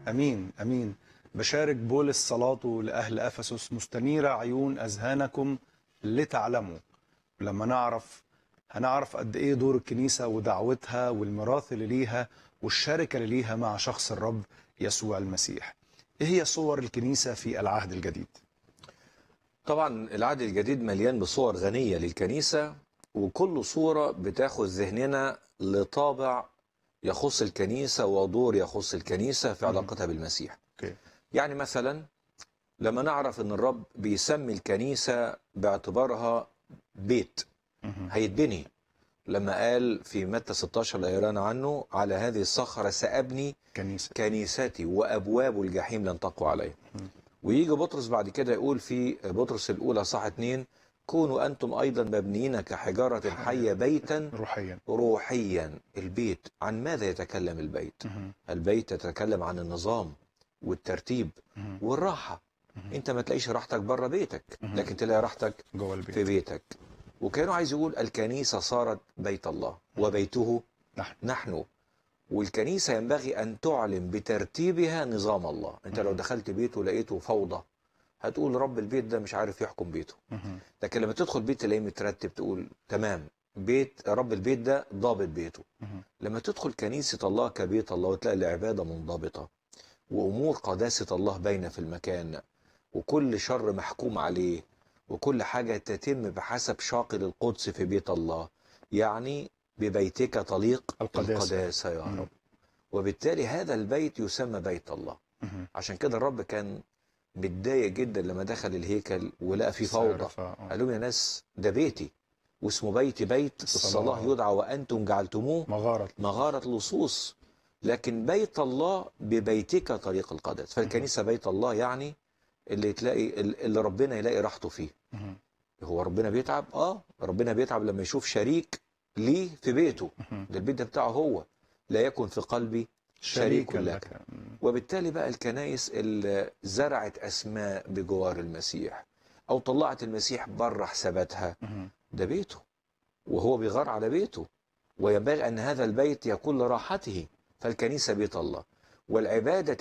امين امين بشارك بولس صلاته لاهل افسس مستنيره عيون اذهانكم لتعلموا لما نعرف هنعرف قد ايه دور الكنيسه ودعوتها والميراث اللي ليها والشركه اللي ليها مع شخص الرب يسوع المسيح. ايه هي صور الكنيسه في العهد الجديد؟ طبعا العهد الجديد مليان بصور غنية للكنيسة وكل صورة بتاخد ذهننا لطابع يخص الكنيسة ودور يخص الكنيسة في مم. علاقتها بالمسيح اوكي يعني مثلا لما نعرف ان الرب بيسمي الكنيسة باعتبارها بيت مهم. هيتبني لما قال في متى 16 اللي قرانا عنه على هذه الصخرة سأبني كنيسه كنيستي وابواب الجحيم لن تقوى عليه مم. ويجي بطرس بعد كده يقول في بطرس الاولى صح اتنين كونوا انتم ايضا مبنيين كحجاره حيه بيتا روحيا روحيا البيت عن ماذا يتكلم البيت مهم. البيت يتكلم عن النظام والترتيب مهم. والراحه مهم. انت ما تلاقيش راحتك بره بيتك مهم. لكن تلاقي راحتك جوه البيت في بيتك وكانوا عايز يقول الكنيسه صارت بيت الله وبيته نحن نحن والكنيسة ينبغي أن تعلن بترتيبها نظام الله أنت لو مهم. دخلت بيت ولقيته فوضى هتقول رب البيت ده مش عارف يحكم بيته مهم. لكن لما تدخل بيت تلاقيه مترتب تقول تمام بيت رب البيت ده ضابط بيته مهم. لما تدخل كنيسة الله كبيت الله وتلاقي العبادة منضبطة وأمور قداسة الله باينة في المكان وكل شر محكوم عليه وكل حاجة تتم بحسب شاقل القدس في بيت الله يعني ببيتك تليق القداسة. القداسة يا مم. رب وبالتالي هذا البيت يسمى بيت الله مهم. عشان كده الرب كان متضايق جدا لما دخل الهيكل ولقى فيه فوضى سعر ف- آه. قال لهم يا ناس ده بيتي واسمه بيتي بيت الصلاة. الصلاة يدعى وأنتم جعلتموه مغاره مغارة لصوص لكن بيت الله ببيتك طريق القدس فالكنيسة بيت الله يعني اللي تلاقي اللي ربنا يلاقي راحته فيه مهم. هو ربنا بيتعب اه ربنا بيتعب لما يشوف شريك ليه في بيته مهم. ده البيت ده بتاعه هو لا يكن في قلبي شريك لك مم. وبالتالي بقى الكنائس اللي زرعت اسماء بجوار المسيح او طلعت المسيح بره حساباتها مهم. ده بيته وهو بيغار على بيته وينبغي أن هذا البيت يكون لراحته فالكنيسة بيت الله والعبادة